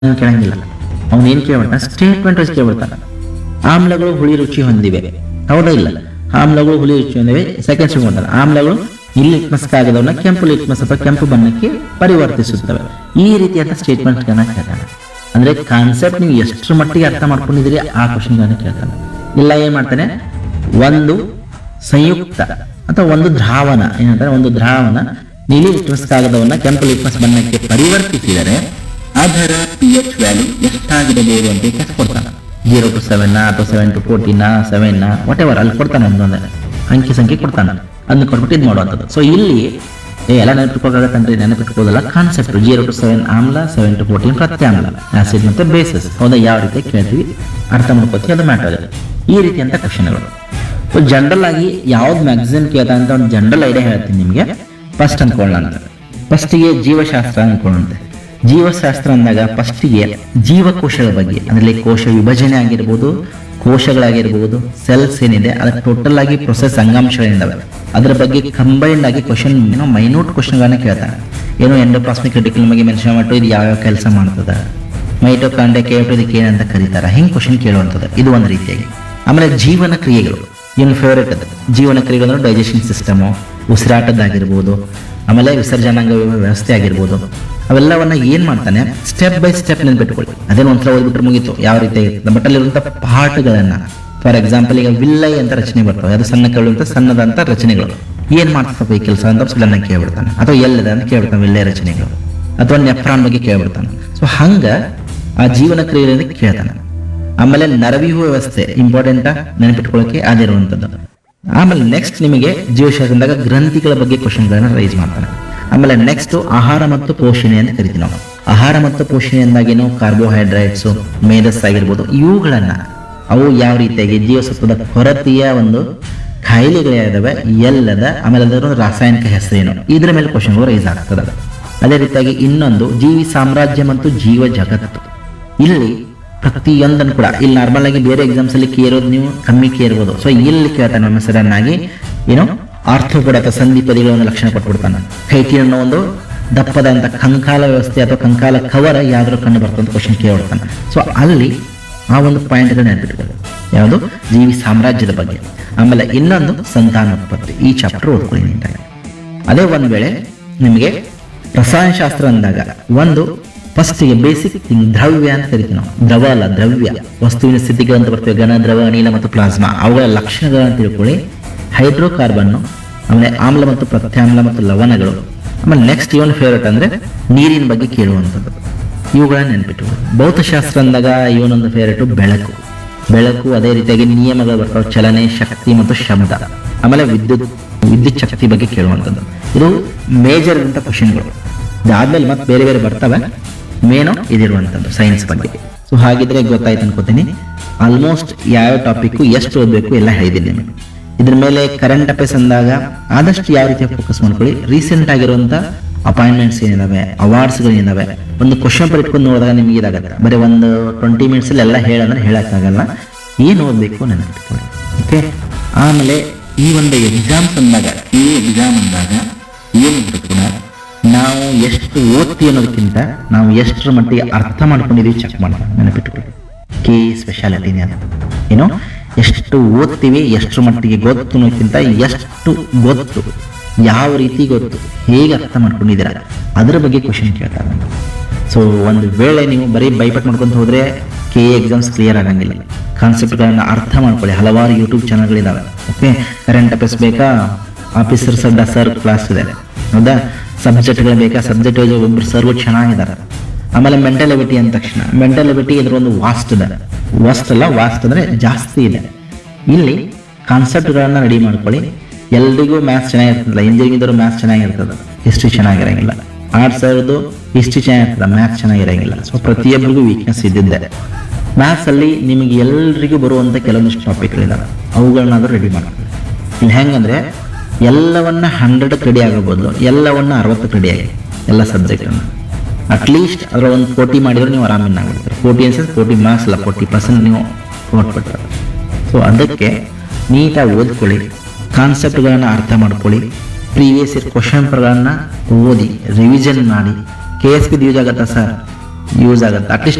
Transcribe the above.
ಅವ್ನು ಕೇಳಂಗಿಲ್ಲ ಅವ್ನು ಏನ್ ಕೇಳ್ಬಿಡ್ತಾನೆ ಸ್ಟೇಟ್ಮೆಂಟ್ ವೈಸ್ ಕೇಳ್ಬಿಡ್ತಾನೆ ಆಮ್ಲಗಳು ಹುಳಿ ರುಚಿ ಹೊಂದಿವೆ ಹೌದಾ ಇಲ್ಲ ಆಮ್ಲಗಳು ಹುಳಿ ರುಚಿ ಹೊಂದಿವೆ ಸೆಕೆಂಡ್ ಮಾಡ್ತಾನೆ ಆಮ್ಲಗಳು ಇಲ್ಲಿ ಲಿಟ್ಮಸ್ ಕಾಗದವನ್ನ ಕೆಂಪು ಲಿಟ್ಮಸ್ ಅಥವಾ ಕೆಂಪು ಬಣ್ಣಕ್ಕೆ ಪರಿವರ್ತಿಸುತ್ತವೆ ಈ ರೀತಿಯಾದ ಸ್ಟೇಟ್ಮೆಂಟ್ ಕೇಳ್ತಾನೆ ಅಂದ್ರೆ ಕಾನ್ಸೆಪ್ಟ್ ನೀವು ಎಷ್ಟರ ಮಟ್ಟಿಗೆ ಅರ್ಥ ಮಾಡ್ಕೊಂಡಿದ್ದೀರಿ ಆ ಕ್ವಶನ್ ಕೇಳ್ತಾನೆ ಇಲ್ಲ ಏನ್ ಮಾಡ್ತಾನೆ ಒಂದು ಸಂಯುಕ್ತ ಅಥವಾ ಒಂದು ದ್ರಾವಣ ಏನಂತಾರೆ ಒಂದು ದ್ರಾವಣ ನೀಲಿ ಲಿಟ್ಮಸ್ ಕಾಗದವನ್ನ ಕೆಂಪು ಲಿಟ್ಮಸ್ ಬಣ್ಣಕ್ಕೆ ಪರಿವರ್ತಿಸಿದರೆ ಅದರ ಪಿ ಎಚ್ ವ್ಯಾಲ್ಯೂ ಎಷ್ಟಾಗಿರಬಹುದು ಅಂತ ಕೆಸ್ ಕೊಡ್ತಾನೆ ಜೀರೋ ಟು ಸೆವೆನ್ ಅಥವಾ seven to fourteen seven whatever ಅಲ್ಲಿ ಕೊಡ್ತಾನೆ ಒಂದೊಂದು ಅಂಕಿ ಸಂಖ್ಯೆ ಕೊಡ್ತಾನೆ ಅದನ್ನ ಕೊಟ್ಬಿಟ್ಟು ಇದು ಮಾಡುವಂಥದ್ದು ಸೊ ಇಲ್ಲಿ ಏ ಎಲ್ಲ ನೆನಪಿಟ್ಕೋಕಾಗತ್ತಂದ್ರೆ ನೆನಪಿಟ್ಕೋದಲ್ಲ ಕಾನ್ಸೆಪ್ಟ್ ಜೀರೋ ಟು ಸೆವೆನ್ ಆಮ್ಲ ಸೆವೆನ್ ಟು ಫೋರ್ಟೀನ್ ಪ್ರತ್ಯಾಮ್ಲ ಆಸಿಡ್ ಮತ್ತೆ ಬೇಸಸ್ ಹೌದಾ ಯಾವ ರೀತಿ ಕೇಳ್ತೀವಿ ಅರ್ಥ ಮಾಡ್ಕೋತೀವಿ ಅದು ಮ್ಯಾಟರ್ ಈ ರೀತಿಯಂತ ಕ್ವಶನ್ಗಳು ಜನರಲ್ ಆಗಿ ಯಾವ್ದು ಮ್ಯಾಗಝಿನ್ ಕೇಳ್ತಾ ಅಂತ ಒಂದು ಜನರಲ್ ಐಡಿಯಾ ಹೇಳ್ತೀನಿ ನಿಮಗೆ ಫಸ್ಟ್ ಅನ್ಕೊಳ್ಳೋಣ ಫಸ್ಟಿಗೆ ಜೀವಶಾಸ್ತ್ರ ಅನ್ಕೊಳ್ಳುತ್ತೆ ಜೀವಶಾಸ್ತ್ರ ಅಂದಾಗ ಫಸ್ಟಿಗೆ ಜೀವಕೋಶಗಳ ಬಗ್ಗೆ ಅಂದ್ರೆ ಕೋಶ ವಿಭಜನೆ ಆಗಿರ್ಬೋದು ಕೋಶಗಳಾಗಿರ್ಬೋದು ಸೆಲ್ಸ್ ಏನಿದೆ ಅದಕ್ಕೆ ಟೋಟಲ್ ಆಗಿ ಪ್ರೊಸೆಸ್ ಅಂಗಾಂಶಗಳಿದ್ದಾವೆ ಅದರ ಬಗ್ಗೆ ಕಂಬೈನ್ಡ್ ಆಗಿ ಕ್ವಶನ್ ಏನೋ ಮೈನ್ಯೂಟ್ ಕ್ವಶನ್ಗಳನ್ನ ಕೇಳ್ತಾರೆ ಏನೋ ಎಂಡೋಪ್ಲಾಸ್ಮಿಕ್ ರೆಟಿಕ್ಯುಲಮ್ ಬಗ್ಗೆ ಮೆನ್ಷನ್ ಮಾಡ್ತು ಇದು ಯಾವ್ಯಾವ ಕೆಲಸ ಮಾಡ್ತದ ಮೈಟೋಕಾಂಡ್ರಿಯ ಕೇಳ್ಬಿಟ್ಟು ಇದಕ್ಕೆ ಏನಂತ ಕರೀತಾರೆ ಹಿಂಗೆ ಕ್ವಶನ್ ಕೇಳುವಂಥದ್ದು ಇದು ಒಂದು ರೀತಿಯಾಗಿ ಆಮೇಲೆ ಜೀವನ ಕ್ರಿಯೆಗಳು ಏನು ಫೇವರೇಟ್ ಅದು ಜೀವನ ಕ್ರಿಯೆಗಳು ಅಂದ್ರೆ ಡೈಜೆಷನ್ ಸಿಸ್ಟಮು ಉಸಿರಾಟದ್ದಾಗಿರ್ಬೋದು ಆಮೇಲೆ ವಿಸರ್ಜನಾಂಗ ವ್ಯವಸ್ಥೆ ಆಗಿರ್ಬೋದು ಅವೆಲ್ಲವನ್ನ ಏನ್ ಮಾಡ್ತಾನೆ ಸ್ಟೆಪ್ ಬೈ ಸ್ಟೆಪ್ ನೆನ್ಪಿಟ್ಕೊಳ್ಳಿ ಅದೇನು ಒಂಥರ ಓದ್ಬಿಟ್ರೆ ಮುಗೀತು ಯಾವ ರೀತಿ ಆಗಿರ್ತದೆ ಬಟ್ ಅಲ್ಲಿರುವಂಥ ಪಾಠಗಳನ್ನ ಫಾರ್ ಎಕ್ಸಾಂಪಲ್ ಈಗ ವಿಲ್ಲೈ ಅಂತ ರಚನೆ ಬರ್ತವೆ ಅದು ಸಣ್ಣ ಕೇಳುವಂಥ ಸಣ್ಣದಂತ ರಚನೆಗಳು ಏನ್ ಮಾಡ್ತಪ್ಪ ಈ ಕೆಲಸ ಅಂತ ಸುಳ್ಳನ್ನ ಕೇಳ್ಬಿಡ್ತಾನೆ ಅಥವಾ ಎಲ್ಲದ ಅಂತ ಕೇಳ್ಬಿಡ್ತಾನೆ ವಿಲ್ಲೈ ರಚನೆಗಳು ಅಥವಾ ನೆಫ್ರಾನ್ ಬಗ್ಗೆ ಕೇಳ್ಬಿಡ್ತಾನೆ ಸೊ ಹಂಗ ಆ ಜೀವನ ಕ್ರಿಯೆಗಳಿಂದ ಕೇಳ್ತಾನೆ ಆಮೇಲೆ ನರವ್ಯೂಹ ವ್ಯವಸ್ಥೆ ಇಂಪಾರ್ಟೆಂಟ್ ನೆನಪಿಟ್ಕೊಳ್ಳೋಕೆ ಅದಿರುವಂಥದ್ದು ಆಮೇಲೆ ನೆಕ್ಸ್ಟ್ ನಿಮಗೆ ಜೀವಶಾಸ್ತ್ರದಾಗ ಗ್ರಂಥಿಗಳ ಬಗ್ಗೆ ಕ್ವಶನ್ಗಳನ್ನ ರೈಸ್ ಮಾಡ್ತಾನೆ ಆಮೇಲೆ ನೆಕ್ಸ್ಟ್ ಆಹಾರ ಮತ್ತು ಪೋಷಣೆ ಅಂತ ಕರಿತೀವಿ ನಾವು ಆಹಾರ ಮತ್ತು ಪೋಷಣೆ ಅಂದಾಗೇನು ಕಾರ್ಬೋಹೈಡ್ರೇಟ್ಸ್ ಮೇಧಸ್ ಆಗಿರ್ಬೋದು ಇವುಗಳನ್ನ ಅವು ಯಾವ ರೀತಿಯಾಗಿ ಜೀವಸತ್ವದ ಕೊರತೆಯ ಒಂದು ಕಾಯಿಲೆಗಳಿದಾವೆ ಎಲ್ಲದ ಆಮೇಲೆ ಅದರ ರಾಸಾಯನಿಕ ಹೆಸರೇನು ಇದ್ರ ಮೇಲೆ ಕ್ವಶನ್ಗಳು ರೈಸ್ ಆಗ್ತದೆ ಅದೇ ರೀತಿಯಾಗಿ ಇನ್ನೊಂದು ಜೀವಿ ಸಾಮ್ರಾಜ್ಯ ಮತ್ತು ಜೀವ ಜಗತ್ತು ಇಲ್ಲಿ ಪ್ರತಿಯೊಂದನ್ನು ಕೂಡ ಇಲ್ಲಿ ನಾರ್ಮಲ್ ಆಗಿ ಬೇರೆ ಎಕ್ಸಾಮ್ಸ್ ಅಲ್ಲಿ ಕೇರೋದು ನೀವು ಕಮ್ಮಿ ಕೇರ್ಬೋದು ಸೊ ಇಲ್ಲಿ ಕೇಳ್ತಾನೆ ನಮ್ಮ ಸಡನ್ ಆಗಿ ಏನು ಆರ್ಥೋಪಡ ಅಥವಾ ಸಂಧಿಪದಿಗಳ ಒಂದು ಲಕ್ಷಣ ಕೊಟ್ಬಿಡ್ತಾನೆ ಕೈಟಿ ಅನ್ನೋ ಒಂದು ದಪ್ಪದಂತ ಕಂಕಾಲ ವ್ಯವಸ್ಥೆ ಅಥವಾ ಕಂಕಾಲ ಕವರ ಯಾವ್ದಾದ್ರು ಕಂಡು ಬರ್ತಂತ ಕ್ವಶನ್ ಕೇಳ್ಬಿಡ್ತಾನೆ ಸೊ ಅಲ್ಲಿ ಆ ಒಂದು ಪಾಯಿಂಟ್ಗಳು ನೆನಪಿಟ್ಕೊಳ್ಳಿ ಯಾವುದು ಜೀವಿ ಸಾಮ್ರಾಜ್ಯದ ಬಗ್ಗೆ ಆಮೇಲೆ ಇನ್ನೊಂದು ಸಂತಾನೋತ್ಪತ್ತಿ ಈ ಚಾಪ್ಟರ್ ಓದ್ಕೊಳ್ಳಿ ನೀಟಾಗಿ ಅದೇ ಒಂದ್ ವೇಳೆ ನಿಮಗೆ ರಸಾಯನಶಾಸ್ತ್ರ ಅಂದಾಗ ಒಂದು ಫಸ್ಟಿಗೆ ಬೇಸಿಕ್ ಥಿಂಗ್ ದ್ರವ್ಯ ಅಂತ ಕರಿತೀವಿ ನಾವು ದ್ರವ ಅಲ್ಲ ದ್ರವ್ಯ ವಸ್ತುವಿನ ಸ್ಥಿತಿಗಳಂತ ಬರ್ತವೆ ಘನ ದ್ರವ ಅನಿಲ ಮತ್ತು ಪ್ಲಾಸ್ಮಾ ಅವುಗಳ ಲಕ್ಷಣಗಳನ್ನು ತಿಳ್ಕೊಳ್ಳಿ ಹೈಡ್ರೋಕಾರ್ಬನ್ನು ಆಮೇಲೆ ಆಮ್ಲ ಮತ್ತು ಪ್ರತ್ಯಾಮ್ಲ ಮತ್ತು ಲವಣಗಳು ಆಮೇಲೆ ನೆಕ್ಸ್ಟ್ ಇವನ್ ಫೇವರೇಟ್ ಅಂದ್ರೆ ನೀರಿನ ಬಗ್ಗೆ ಕೇಳುವಂಥದ್ದು ಇವುಗಳನ್ನ ನೆನ್ಪಿಟ್ಟು ಭೌತಶಾಸ್ತ್ರ ಅಂದಾಗ ಇವನೊಂದು ಫೇವರೇಟು ಬೆಳಕು ಬೆಳಕು ಅದೇ ರೀತಿಯಾಗಿ ನಿಯಮಗಳು ಬರ್ತವೆ ಚಲನೆ ಶಕ್ತಿ ಮತ್ತು ಶಬ್ದ ಆಮೇಲೆ ವಿದ್ಯುತ್ ವಿದ್ಯುತ್ ಶಕ್ತಿ ಬಗ್ಗೆ ಕೇಳುವಂಥದ್ದು ಇದು ಮೇಜರ್ ಅಂತ ಕ್ವಶನ್ಗಳು ಇದಾದ್ಮೇಲೆ ಮತ್ತೆ ಬೇರೆ ಬೇರೆ ಬರ್ತವೆ ಮೇನು ಇದಿರುವಂಥದ್ದು ಸೈನ್ಸ್ ಬಗ್ಗೆ ಸೊ ಹಾಗಿದ್ರೆ ಗೊತ್ತಾಯ್ತು ಅನ್ಕೋತೀನಿ ಆಲ್ಮೋಸ್ಟ್ ಯಾವ ಟಾಪಿಕ್ ಎಷ್ಟು ಓದಬೇಕು ಎಲ್ಲ ಹೇಳಿದ್ದೀನಿ ನಿಮಗೆ ಇದ್ರ ಮೇಲೆ ಕರೆಂಟ್ ಅಫೇರ್ಸ್ ಅಂದಾಗ ಆದಷ್ಟು ಯಾವ ರೀತಿ ಫೋಕಸ್ ಮಾಡ್ಕೊಳ್ಳಿ ರೀಸೆಂಟ್ ಆಗಿರುವಂತ ಅಪಾಯಿಂಟ್ಮೆಂಟ್ಸ್ ಏನಿದಾವೆ ಅವಾರ್ಡ್ಸ್ಗಳು ಏನಿದಾವೆ ಒಂದು ಕ್ವಶನ್ ಪೇಪರ್ ಇಟ್ಕೊಂಡು ನೋಡಿದಾಗ ನಿಮಗೆ ಇದಾಗತ್ತೆ ಬರೀ ಒಂದು ಟ್ವೆಂಟಿ ಮಿನಿಟ್ಸ್ ಅಲ್ಲಿ ಎಲ್ಲ ಹೇಳಂದ್ರೆ ಹೇಳಕ್ಕಾಗಲ್ಲ ಏನು ಓದಬೇಕು ನೆನಪಿಟ್ಕೊಳ್ಳಿ ಓಕೆ ಆಮೇಲೆ ಈ ಒಂದು ಎಕ್ಸಾಮ್ಸ್ ಅಂದಾಗ ಈ ಎಕ್ಸಾಮ್ ಅಂದಾಗ ಏನಿದ್ರು ಕೂಡ ನಾವು ಎಷ್ಟು ಓದ್ತೀವಿ ಅನ್ನೋದಕ್ಕಿಂತ ನಾವು ಎಷ್ಟರ ಮಟ್ಟಿಗೆ ಅರ್ಥ ಮಾಡ್ಕೊಂಡಿದೀವಿ ಚೆಕ್ ಮಾಡೋಣ ನೆನಪಿಟ್ಕೊಳ್ಳಿ ಕೆ ಸ್ಪೆಷಾಲಿಟಿನೇ ಅದು ಏನು ಎಷ್ಟು ಓದ್ತೀವಿ ಎಷ್ಟರ ಮಟ್ಟಿಗೆ ಗೊತ್ತು ಅನ್ನೋದಕ್ಕಿಂತ ಎಷ್ಟು ಗೊತ್ತು ಯಾವ ರೀತಿ ಗೊತ್ತು ಹೇಗೆ ಅರ್ಥ ಮಾಡ್ಕೊಂಡಿದ್ದೀರಾ ಅದರ ಬಗ್ಗೆ ಕ್ವಶನ್ ಕೇಳ್ತಾರೆ ಸೊ ಒಂದು ವೇಳೆ ನೀವು ಬರೀ ಬೈಪಟ್ ಮಾಡ್ಕೊಂತ ಹೋದ್ರೆ ಕೆ ಎಕ್ಸಾಮ್ಸ್ ಕ್ಲಿಯರ್ ಆಗಂಗಿಲ್ಲ ಕಾನ್ಸೆಪ್ಟ್ಗಳನ್ನ ಅರ್ಥ ಮಾಡ್ಕೊಳ್ಳಿ ಹಲವಾರು ಯೂಟ್ಯೂಬ್ ಚಾನಲ್ಗಳಿದಾವೆ ಓಕೆ ಕರೆಂಟ್ ಅಫೇರ್ಸ್ ಬೇಕಾ ಆಫೀಸರ್ಸ್ ಅಡ್ಡ ಸರ್ ಕ್ಲಾಸ್ ಇದೆ ಹೌದಾ ಸಬ್ಜೆಕ್ಟ್ಗಳು ಬೇಕಾ ಸಬ್ಜೆಕ್ಟ್ ಒಬ್ರು ಸರ್ಗಳು ಚೆನ್ನಾಗಿದ್ದಾರೆ ಆಮೇಲೆ ಮೆಂಟಲ್ ಎಬಿಟಿ ಅಂದ ತಕ್ಷಣ ಮೆಂಟಲ್ ಎಬಿಟಿ ಇದ್ರ ಒಂದು ವಾಸ್ಟ್ ಇದೆ ವಾಸ್ಟ್ ಅಲ್ಲ ವಾಸ್ಟ್ ಅಂದ್ರೆ ಜಾಸ್ತಿ ಇದೆ ಇಲ್ಲಿ ಕಾನ್ಸೆಪ್ಟ್ಗಳನ್ನ ರೆಡಿ ಮಾಡ್ಕೊಳ್ಳಿ ಎಲ್ರಿಗೂ ಮ್ಯಾಥ್ಸ್ ಚೆನ್ನಾಗಿರ್ತದಲ್ಲ ಇಂಜಿನಿಯರಿಂಗ್ ಇದ್ದವರು ಮ್ಯಾಥ್ಸ್ ಚೆನ್ನಾಗಿರ್ತದೆ ಹಿಸ್ಟ್ರಿ ಚೆನ್ನಾಗಿರಂಗಿಲ್ಲ ಆರ್ಟ್ಸ್ ಅವ್ರದ್ದು ಹಿಸ್ಟ್ರಿ ಚೆನ್ನಾಗಿರ್ತದೆ ಮ್ಯಾಥ್ಸ್ ಚೆನ್ನಾಗಿರಂಗಿಲ್ಲ ಸೊ ಪ್ರತಿಯೊಬ್ಬರಿಗೂ ವೀಕ್ನೆಸ್ ಇದ್ದಿದ್ದೆ ಮ್ಯಾಥ್ಸ್ ಅಲ್ಲಿ ನಿಮಗೆ ಎಲ್ರಿಗೂ ಬರುವಂತ ಕೆಲವೊಂದಿಷ್ಟು ಟಾಪಿಕ್ಗಳಿದಾವೆ ಅವುಗಳನ್ನಾದ್ರೂ ರೆಡಿ ಮಾಡ್ಕೊಳ್ಳಿ ಇಲ್ಲಿ ಹೆಂಗಂದ್ರೆ ಎಲ್ಲವನ್ನ ಹಂಡ್ರೆಡ್ ರೆಡಿ ಆಗೋ ಬದಲು ಎಲ್ಲವನ್ನ ಅರವತ್ತಕ್ಕೆ ರೆಡಿ ಆಗಿ ಎಲ್ಲ ಸಬ್ಜೆಕ್ಟನ್ನು ಅಟ್ಲೀಸ್ಟ್ ಅದರ ಒಂದು ಫೋರ್ಟಿ ಮಾಡಿದ್ರೆ ನೀವು ಆರಾಮಿನ ಆಗ್ಬಿಡ್ತೀರಿ ಫೋರ್ಟಿ ಅನ್ಸಸ್ ಫೋರ್ಟಿ ಮಾರ್ಕ್ಸ್ ಅಲ್ಲ ಫೋರ್ಟಿ ಪರ್ಸೆಂಟ್ ನೀವು ಕೊಟ್ಬಿಟ್ರೆ ಸೊ ಅದಕ್ಕೆ ನೀಟಾಗಿ ಓದ್ಕೊಳ್ಳಿ ಕಾನ್ಸೆಪ್ಟ್ಗಳನ್ನ ಅರ್ಥ ಮಾಡ್ಕೊಳ್ಳಿ ಪ್ರೀವಿಯಸ್ ಇಯರ್ ಕ್ವಶನ್ ಪೇಪರ್ಗಳನ್ನ ಓದಿ ರಿವಿಷನ್ ಮಾಡಿ ಕೆ ಎಸ್ ಪಿ ಯೂಸ್ ಆಗತ್ತಾ ಸರ್ ಯೂಸ್ ಆಗುತ್ತೆ ಅಟ್ಲೀಸ್ಟ್